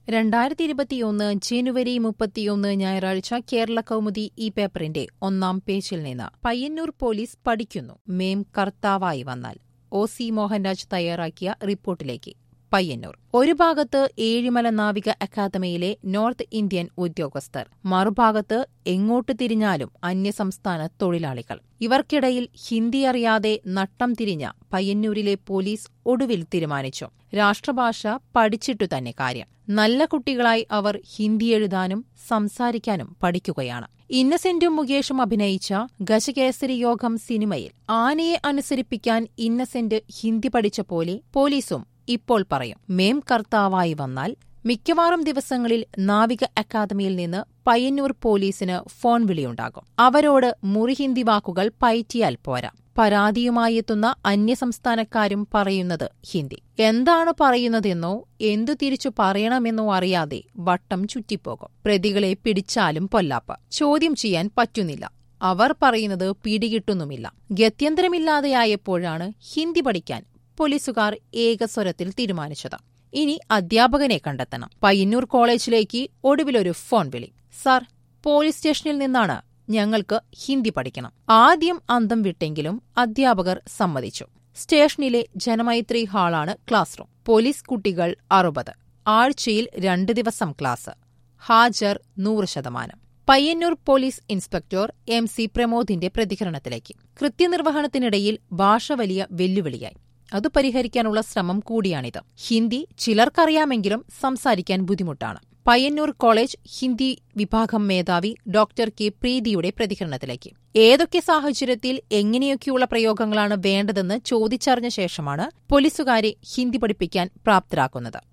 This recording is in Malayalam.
രണ്ടായിരത്തി ഇരുപത്തിയൊന്ന് ജനുവരി മുപ്പത്തിയൊന്ന് ഞായറാഴ്ച കേരള കൗമുദി ഈ പേപ്പറിന്റെ ഒന്നാം പേജിൽ നിന്ന് പയ്യന്നൂർ പോലീസ് പഠിക്കുന്നു മേം കർത്താവായി വന്നാൽ ഒ സി മോഹൻരാജ് തയ്യാറാക്കിയ റിപ്പോർട്ടിലേക്ക് പയ്യന്നൂർ ഒരു ഭാഗത്ത് ഏഴിമല നാവിക അക്കാദമിയിലെ നോർത്ത് ഇന്ത്യൻ ഉദ്യോഗസ്ഥർ മറുഭാഗത്ത് എങ്ങോട്ട് തിരിഞ്ഞാലും അന്യസംസ്ഥാന തൊഴിലാളികൾ ഇവർക്കിടയിൽ ഹിന്ദി അറിയാതെ നട്ടം തിരിഞ്ഞ പയ്യന്നൂരിലെ പോലീസ് ഒടുവിൽ തീരുമാനിച്ചു രാഷ്ട്രഭാഷ പഠിച്ചിട്ടു തന്നെ കാര്യം നല്ല കുട്ടികളായി അവർ ഹിന്ദി എഴുതാനും സംസാരിക്കാനും പഠിക്കുകയാണ് ഇന്നസെന്റും മുകേഷും അഭിനയിച്ച ഗജകേസരി യോഗം സിനിമയിൽ ആനയെ അനുസരിപ്പിക്കാൻ ഇന്നസെന്റ് ഹിന്ദി പഠിച്ച പോലെ പോലീസും ഇപ്പോൾ പറയും മേം കർത്താവായി വന്നാൽ മിക്കവാറും ദിവസങ്ങളിൽ നാവിക അക്കാദമിയിൽ നിന്ന് പയ്യന്നൂർ പോലീസിന് ഫോൺ വിളിയുണ്ടാകും അവരോട് മുറിഹിന്ദി വാക്കുകൾ പയറ്റിയാൽ പോരാ പരാതിയുമായി എത്തുന്ന അന്യസംസ്ഥാനക്കാരും പറയുന്നത് ഹിന്ദി എന്താണ് പറയുന്നതെന്നോ എന്തു തിരിച്ചു പറയണമെന്നോ അറിയാതെ വട്ടം ചുറ്റിപ്പോകും പ്രതികളെ പിടിച്ചാലും പൊല്ലാപ്പ് ചോദ്യം ചെയ്യാൻ പറ്റുന്നില്ല അവർ പറയുന്നത് പിടികിട്ടുന്നുമില്ല ഗത്യന്തരമില്ലാതെയായപ്പോഴാണ് ഹിന്ദി പഠിക്കാൻ പോലീസുകാർ ഏകസ്വരത്തിൽ തീരുമാനിച്ചത് ഇനി അധ്യാപകനെ കണ്ടെത്തണം പയ്യന്നൂർ കോളേജിലേക്ക് ഒടുവിലൊരു ഫോൺ വിളി സാർ പോലീസ് സ്റ്റേഷനിൽ നിന്നാണ് ഞങ്ങൾക്ക് ഹിന്ദി പഠിക്കണം ആദ്യം അന്തം വിട്ടെങ്കിലും അധ്യാപകർ സമ്മതിച്ചു സ്റ്റേഷനിലെ ജനമൈത്രി ഹാളാണ് ക്ലാസ് റൂം പോലീസ് കുട്ടികൾ അറുപത് ആഴ്ചയിൽ രണ്ട് ദിവസം ക്ലാസ് ഹാജർ നൂറ് ശതമാനം Payyanur police inspector M C പ്രമോദിന്റെ പ്രതികരണത്തിലേക്ക് കൃത്യനിർവഹണത്തിനിടയിൽ ഭാഷ വലിയ വെല്ലുവിളിയായി അത് പരിഹരിക്കാനുള്ള ശ്രമം കൂടിയാണിത് ഹിന്ദി ചിലർക്കറിയാമെങ്കിലും സംസാരിക്കാൻ ബുദ്ധിമുട്ടാണ് പയ്യന്നൂർ കോളേജ് ഹിന്ദി വിഭാഗം മേധാവി ഡോക്ടർ കെ പ്രീതിയുടെ പ്രതികരണത്തിലേക്ക് ഏതൊക്കെ സാഹചര്യത്തിൽ എങ്ങനെയൊക്കെയുള്ള പ്രയോഗങ്ങളാണ് വേണ്ടതെന്ന് ചോദിച്ചറിഞ്ഞ ശേഷമാണ് പോലീസുകാരെ ഹിന്ദി പഠിപ്പിക്കാൻ പ്രാപ്തരാക്കുന്നത്